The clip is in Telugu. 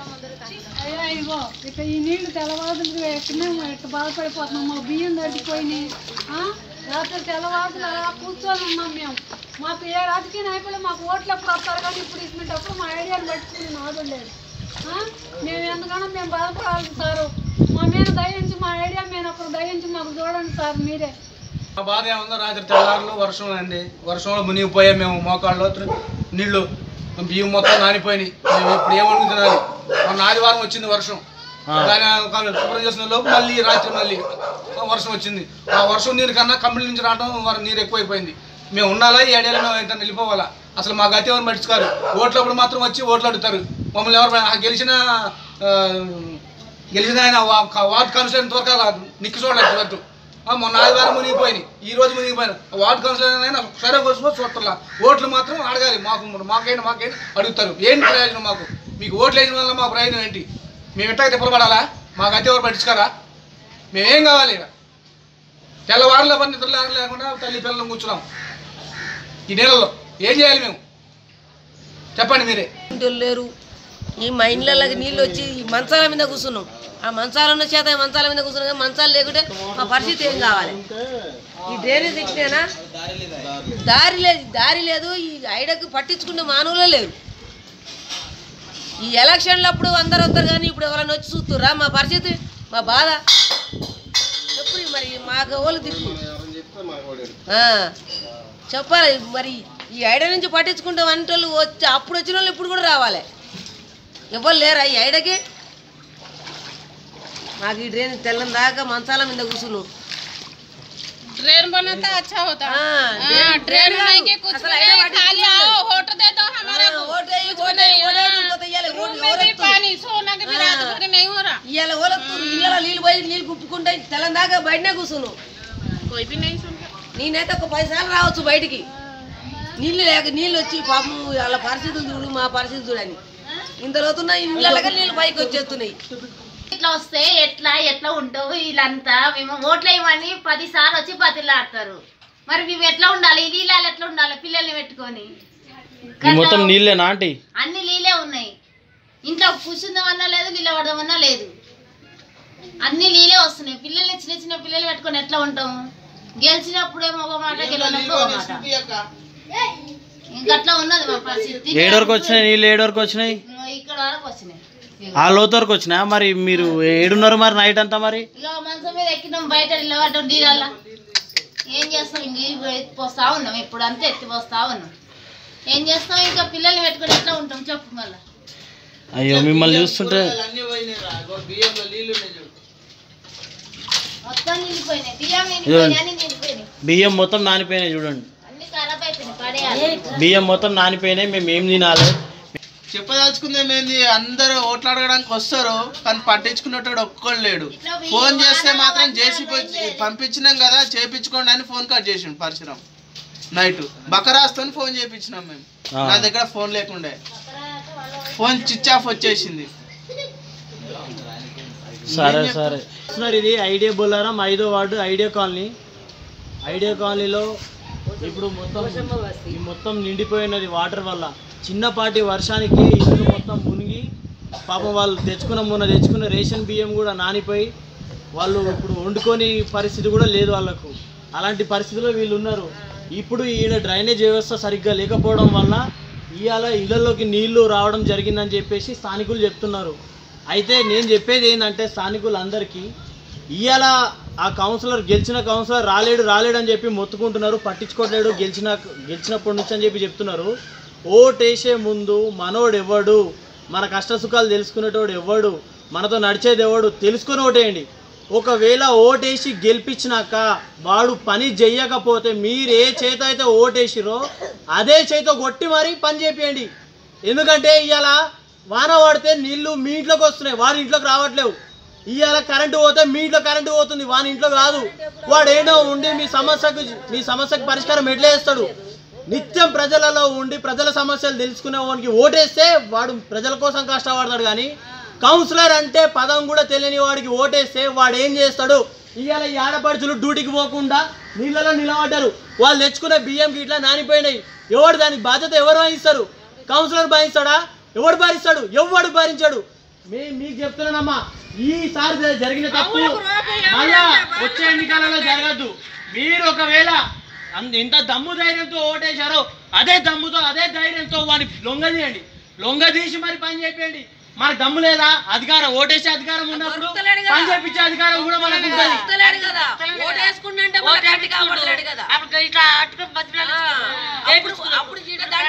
అయ్యా ఇగో ఇక ఈ నీళ్లు తెల్లవాదులు ఎక్కడనే ఇట్లా బాధపడిపోతున్నాం మా బియ్యం తగ్గిపోయినాయి ఆ? రాత్రి తెల్లవాదులు అలా కూర్చొని ఉన్నాం మేము మాకు ఏ రాజకీయ నాయకులు మాకు ఓట్లు ఎప్పుడు వస్తారు కానీ ఇప్పుడు ఇచ్చినప్పుడు మా ఐడియాని పట్టుకుని నాదు లేదు ఆ? మేము ఎందుకన్నా మేము బాధపడాలి సారు మా మీద దయించి మా ఐడియా మీద ఒకరు దయించి మాకు చూడండి సార్ మీరే మా బాధ ఏముందో రాత్రి తెల్లారులు వర్షం అండి వర్షంలో మునిగిపోయాం మేము మోకాళ్ళు త్రి- నీళ్లు బియ్యం మొత్తం నానిపోయినాయి మేము ఇప్పుడు ఏమనుకుంటున్నాను మొన్న ఆదివారం వచ్చింది వర్షం దాని ఒక శుభ్రం చేసిన లోపు మళ్ళీ రాత్రి మళ్ళీ ఆ వర్షం వచ్చింది ఆ వర్షం నీరు కన్నా కంపెనీ నుంచి రావడం వారి నీరు ఎక్కువైపోయింది మేము ఉండాలా ఈ ఏడాది మేము ఏంటంటే వెళ్ళిపోవాలా అసలు మా గతి ఎవరు పట్టించుకోరు ఓట్లప్పుడు మాత్రం వచ్చి ఓట్లు అడుగుతారు మమ్మల్ని ఎవరు ఆ గెలిచిన ఆ, గెలిచిన ఆయన వా- క- వార్డు కౌన్సిలర్ ఇంతవరకు రాదు నిక్కి చూడలేదు వరకు ఆ, మొన్న ఆదివారం మునిగిపోయినాయి ఈ రోజు మునిగిపోయినాయి వార్డు కౌన్సిలర్ అయినా సరే కోసం చూస్తున్నా ఓట్లు మాత్రం అడగాలి మాకు మాకైనా మాకైనా అడుగుతారు ఏంటి ప్రయోజనం మాకు మీకు ఓట్లు వేసిన వల్ల మా ప్రయోజనం ఏంటి మేము ఎట్లా తిప్పబడాలా మా గతి ఎవరు పట్టించుకోరా మేమేం కావాలి ఇక తెల్లవారుల పని నిద్ర లేకుండా లేకుండా తల్లి పిల్లలు కూర్చున్నాం ఈ నీళ్ళలో ఏం చేయాలి మేము చెప్పండి మీరే ఇంటోళ్ళు లేరు ఈ మా ఇండ్లకి నీళ్ళు వచ్చి ఈ మంచాల మీద కూర్చున్నాం ఆ మంచాల ఉన్న చేత ఈ మంచాల మీద కూర్చున్నాం కానీ మంచాలు లేకుంటే మా పరిస్థితి ఏం కావాలి ఈ డ్రైనేజ్ ఇచ్చినేనా దారి లేదు దారి లేదు ఈ ఐడకు పట్టించుకునే మానవులే లేరు ఈ ఎలక్షన్లు అప్పుడు అందరు వస్తారు కానీ ఇప్పుడు ఎవరైనా వచ్చి చూస్తుర్రా మా పరిస్థితి మా బాధ ఎప్పుడు మరి మాకు వాళ్ళు దిక్కు ఆ, చెప్పాలి మరి ఈ ఐడ నుంచి పట్టించుకుంటే వంటలు వచ్చి అప్పుడు వచ్చిన వాళ్ళు ఇప్పుడు కూడా రావాలి ఎవరు లేరా ఈ ఐడకి మాకు ఈ డ్రైన్ తెల్లం దాకా మంచాల మీద కూర్చున్నాం ट्रेन बना था अच्छा होता ఆ, हाँ, డ్రైన్- ट्रेन డ్రైన్ नहीं కాదు. के कुछ అసలు भी ఐడ नहीं, పట్టించుకోలేదు. खाली आओ वोट दे दो हमारे ఆ, को ఓటు వేయి, कुछ ఓటు नहीं, వేయి, ఓటు వేయి, हाँ। ఇంకొక ఇయ్యాలి, रूम ఓటు- में भी ఓటు पानी सोना के भी रात भर नहीं हो रहा ఇవాళ ఓలత్తు ఇళ్ళలో నీళ్ళు పోయి నీళ్ళు కుప్పుకుంటే తెల్లం దాకా బయటనే కూర్చున్నాం कोई भी नहीं सुनता నేనైతే ఒక పది సార్లు రావచ్చు బయటికి నీళ్ళు లేక నీళ్ళు వచ్చి పాపం వాళ్ళ పరిస్థితులు చూడు మా పరిస్థితులు చూడని ఇంత లోతున్న ఇళ్ళగా నీళ్ళు పైకి వచ్చేస్తున్నాయి ఇట్లా వస్తే ఎట్లా ఎట్లా ఉంటావు వీళ్ళంతా మేము ఓట్లు వేయమని పది సార్లు వచ్చి బతిలాడతారు మరి మేము ఎట్లా ఉండాలి ఈ నీళ్ళు ఎట్లా ఉండాలి పిల్లల్ని పెట్టుకొని మొత్తం నీళ్ళేనా ఆంటీ అన్ని నీళ్ళే ఉన్నాయి ఇంట్లో కూర్చుందామన్నా లేదు నిలబడదామన్నా లేదు అన్ని నీళ్ళే వస్తున్నాయి పిల్లల్ని చిన్న చిన్న పిల్లలు పెట్టుకొని ఎట్లా ఉంటాము గెలిచినప్పుడేమో ఒక మాట గెలిచినప్పుడు ఒక మాట ఇంకట్లా ఉన్నది మా పరిస్థితి ఏడు వరకు వచ్చినాయి నీళ్ళు ఏడు వరకు వచ్చినాయి ఇక్కడ వరకు వచ్చినాయి ఆ లోతు వరకు వచ్చినాయా మరి మీరు ఏడున్నర మరి నైట్ అంతా మరి ఇక మంచం మీద ఎక్కినాం బయట నిలబడ్డాం నీళ్ళల్లో ఏం చేస్తాం ఇంక ఇవి ఎత్తిపోస్తా ఉన్నాం ఇప్పుడు అంతే ఎత్తిపోస్తా ఉన్నాం ఏం చేస్తాం ఇంకా పిల్లల్ని పెట్టుకొని ఎట్లా ఉంటాం చెప్పు మళ్ళా అయ్యో మిమ్మల్ని చూస్తుంటే మొత్తం నిండిపోయినాయి బియ్యం నిండిపోయినాయి అన్ని నిండిపోయినాయి బియ్యం మొత్తం నానిపోయినాయి చూడండి అన్ని ఖరాబ్ అయిపోయినాయి పడేయాలి బియ్యం మొత్తం నానిపోయినాయి మేము ఏం తినాలి చెప్పదలుచుకుందేం ఏంది అందరూ ఓట్లు అడగడానికి వస్తారు కానీ పట్టించుకునేటోడు ఒక్కడు లేడు ఫోన్ చేస్తే మాత్రం జేసీ పంపించినాం కదా చేపించుకోండి అని ఫోన్ కట్ చేసిండు పరశురాం నైట్ బకరాస్తో ఫోన్ చేయించినాం మేము ఆ. నా దగ్గర ఫోన్ లేకుండే ఫోన్ స్విచ్ ఆఫ్ వచ్చేసింది సరే సరే సార్ ఇది ఐడియా బొల్లారం ఐదో వార్డు ఐడియా కాలనీ ఐడియా కాలనీలో ఇప్పుడు మొత్తం ఈ మొత్తం నిండిపోయినది వాటర్ వల్ల చిన్నపాటి వర్షానికి ఇల్లు మొత్తం మునిగి పాపం వాళ్ళు తెచ్చుకున్న మొన్న తెచ్చుకున్న రేషన్ బియ్యం కూడా నానిపోయి వాళ్ళు ఇప్పుడు వండుకొని పరిస్థితి కూడా లేదు వాళ్ళకు అలాంటి పరిస్థితిలో వీళ్ళు ఉన్నారు ఇప్పుడు ఈయన డ్రైనేజ్ వ్యవస్థ సరిగ్గా లేకపోవడం వల్ల ఇవాళ ఇళ్లలోకి నీళ్లు రావడం జరిగిందని చెప్పేసి స్థానికులు చెప్తున్నారు అయితే నేను చెప్పేది ఏంటంటే స్థానికులందరికీ ఇవాళ ఆ కౌన్సిలర్ గెలిచిన కౌన్సిలర్ రాలేడు రాలేడు అని చెప్పి మొత్తుకుంటున్నారు పట్టించుకోవట్లేడు గెలిచిన గెలిచినప్పటి నుంచి అని చెప్పి చెప్తున్నారు ఓటేసే ముందు మనోడు ఎవడు మన కష్ట సుఖాలు తెలుసుకునేటోడు ఎవడు మనతో నడిచేది ఎవడు తెలుసుకుని ఓటేయండి ఒకవేళ ఓటేసి గెలిపించినాక వాడు పని చెయ్యకపోతే మీరు ఏ చేత అయితే ఓటేసిరో అదే చేతితో కొట్టి మరీ పని చేపియండి ఎందుకంటే ఇవాళ వాన పడితే నీళ్లు మీ ఇంట్లోకి వస్తున్నాయి వాడి ఇంట్లోకి రావట్లేవు ఇవాళ కరెంటు పోతే మీ ఇంట్లో కరెంటు పోతుంది వాని ఇంట్లో కాదు వాడు ఏడో ఉండి మీ సమస్యకు మీ సమస్యకు పరిష్కారం ఎట్లా చేస్తాడు నిత్యం ప్రజలలో ఉండి ప్రజల సమస్యలు తెలుసుకునే వానికి ఓటేస్తే వాడు ప్రజల కోసం కష్టపడతాడు కానీ కౌన్సిలర్ అంటే పదం కూడా తెలియని వాడికి ఓటేస్తే వాడు ఏం చేస్తాడు ఇవాళ ఈ ఆడపడుచులు డ్యూటీకి పోకుండా నీళ్ళలో నిలబడ్డారు వాళ్ళు తెచ్చుకునే బియ్యం ఇట్లా నానిపోయినాయి ఎవడు దానికి బాధ్యత ఎవరు వహిస్తారు కౌన్సిలర్ భరిస్తాడా ఎవడు భరిస్తాడు ఎవడు భరించాడు మీ మీకు చెప్తున్నానమ్మా ఈసారి జ- జరిగిన తప్పు మళ్ళా వచ్చే ఎన్నికలలో జరగద్దు మీరు ఒకవేళ అంత ఎంత దమ్ము ధైర్యంతో ఓటేశారో అదే దమ్ముతో అదే ధైర్యంతో వాడిని లొంగదీయండి లొంగదీసి మరి పని చేయండి మనకు దమ్ము లేదా అధికారం ఓటేసే అధికారం ఉన్నప్పుడు దొరుకుతలేడు కదా. పని చేపించే అధికారం కూడా మనకు ఉంటుంది వస్తలేడు కదా ఓటేసుకుంటే మళ్ళీ గట్టిగా అవ్వట్లేడు కదా అప్పుడు ఇట్లా అట్టుకొని బతిలాడు ఆ, అప్పుడు అప్పుడు చీట